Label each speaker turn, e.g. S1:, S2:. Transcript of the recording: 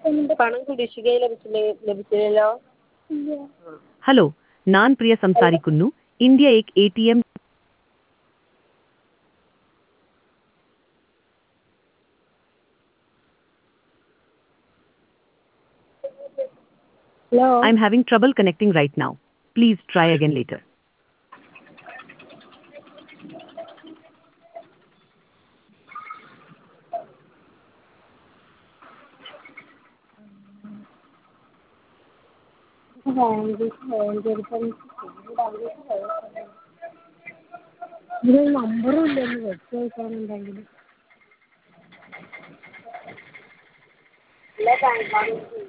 S1: പണം കുടിശ്ശികയായി ലഭിച്ചില്ലേ ലഭിച്ചില്ലല്ലോ
S2: ഹലോ ഞാൻ പ്രിയ സംസാരിക്കുന്നു ഇന്ത്യ എക് A T M
S1: hello
S2: I'm having trouble connecting right now please try again later
S1: ഇതിൽ നമ്പറും ഇല്ലല്ലോ വെച്ച് നോക്കാനുണ്ടെങ്കിൽ